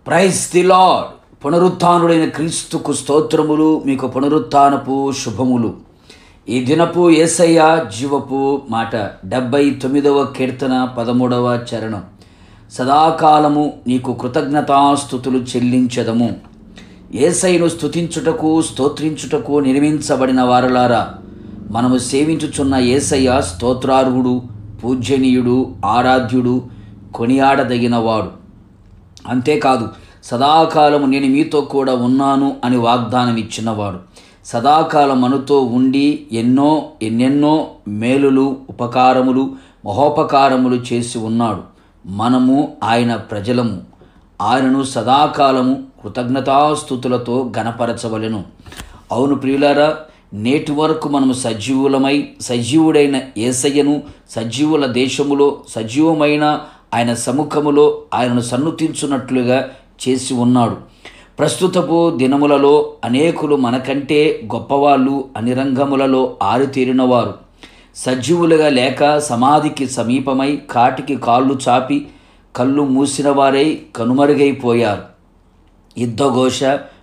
praise the lord పునరుత్నుడైన క్రీస్తుకు స్తోత్రములు మీకు పునరుత్నపు శుభములు ఈ దినపు ఏసయ్య జీవపు మాట డెబ్బై తొమ్మిదవ కీర్తన పదమూడవ చరణం సదాకాలము నీకు కృతజ్ఞతాస్థుతులు చెల్లించదము ఏసైను స్తుతించుటకు స్తోత్రించుటకు నిర్మించబడిన వారలారా మనము సేవించుచున్న ఏసయ్య స్తోత్రార్హుడు పూజ్యనీయుడు ఆరాధ్యుడు కొనియాడదగినవాడు అంతేకాదు సదాకాలము నేను మీతో కూడా ఉన్నాను అని వాగ్దానం ఇచ్చినవాడు సదాకాలం మనతో ఉండి ఎన్నో ఎన్నెన్నో మేలులు ఉపకారములు మహోపకారములు చేసి ఉన్నాడు మనము ఆయన ప్రజలము ఆయనను సదాకాలము కృతజ్ఞతాస్థుతులతో గణపరచవలెను అవును ప్రియులారా నేటి వరకు మనము సజీవులమై సజీవుడైన ఏసయ్యను సజీవుల దేశములో సజీవమైన ఆయన సముఖములో ఆయనను సన్నుతించున్నట్లుగా చేసి ఉన్నాడు ప్రస్తుతపు దినములలో అనేకులు మనకంటే గొప్పవాళ్ళు అన్ని రంగములలో ఆరితేరినవారు సజీవులుగా లేక సమాధికి సమీపమై కాటికి కాళ్ళు చాపి కళ్ళు మూసిన వారై కనుమరుగైపోయారు యుద్ధఘోష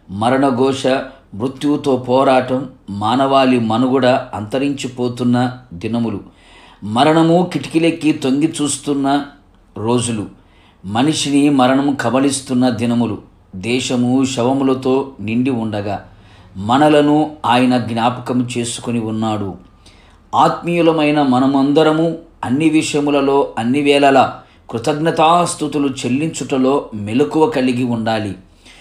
మరణఘోష మృత్యువుతో పోరాటం మానవాళి మనుగడ అంతరించిపోతున్న దినములు మరణము కిటికీలెక్కి తొంగి చూస్తున్న రోజులు మనిషిని మరణము కబలిస్తున్న దినములు దేశము శవములతో నిండి ఉండగా మనలను ఆయన జ్ఞాపకం చేసుకొని ఉన్నాడు ఆత్మీయులమైన మనమందరము అన్ని విషయములలో అన్ని వేళలా కృతజ్ఞతాస్థుతులు చెల్లించుటలో మెలకువ కలిగి ఉండాలి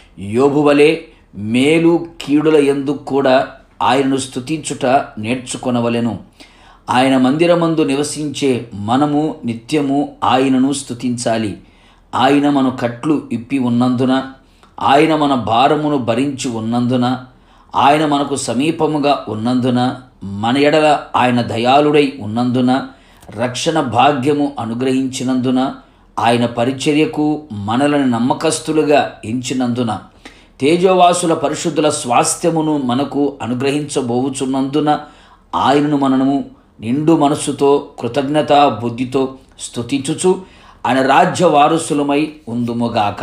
యోబువలే మేలు కీడుల ఎందుకు కూడా ఆయనను స్తుతించుట నేర్చుకొనవలెను ఆయన మందిరమందు నివసించే మనము నిత్యము ఆయనను స్తుతించాలి ఆయన మన కట్లు ఇప్పి ఉన్నందున ఆయన మన భారమును భరించి ఉన్నందున ఆయన మనకు సమీపముగా ఉన్నందున మన ఎడల ఆయన దయాళుడై ఉన్నందున రక్షణ భాగ్యము అనుగ్రహించినందున ఆయన పరిచర్యకు మనలను నమ్మకస్తులుగా ఎంచినందున తేజోవాసుల పరిశుద్ధుల స్వాస్థ్యమును మనకు అనుగ్రహించబోవుచున్నందున ఆయనను మనము నిండు మనస్సుతో కృతజ్ఞత బుద్ధితో స్తుతించుచు ఆయన రాజ్య వారసులమై ఉందుముగాక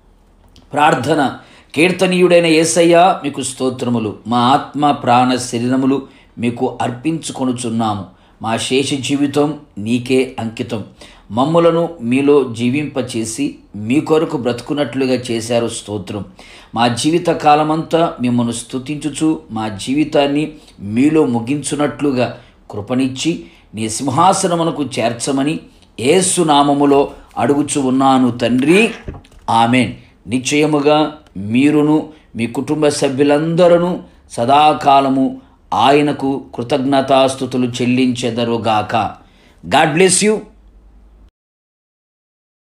ప్రార్థన కీర్తనీయుడైన యేసయ్య మీకు స్తోత్రములు మా ఆత్మ ప్రాణ శరీరములు మీకు అర్పించుకొనుచున్నాము మా శేష జీవితం నీకే అంకితం మమ్ములను మీలో జీవింపచేసి మీ కొరకు బ్రతుకున్నట్లుగా చేశారు స్తోత్రం మా జీవిత కాలమంతా మిమ్మల్ని స్తుతించుచు మా జీవితాన్ని మీలో ముగించున్నట్లుగా కృపనిచ్చి నీ సింహాసనమునకు చేర్చమని ఏసునామములో అడుగుచు ఉన్నాను తండ్రి ఆమెన్ నిశ్చయముగా మీరును మీ కుటుంబ సభ్యులందరూ సదాకాలము ఆయనకు కృతజ్ఞతాస్థుతులు చెల్లించెదరుగాక గాడ్ బ్లెస్ యూ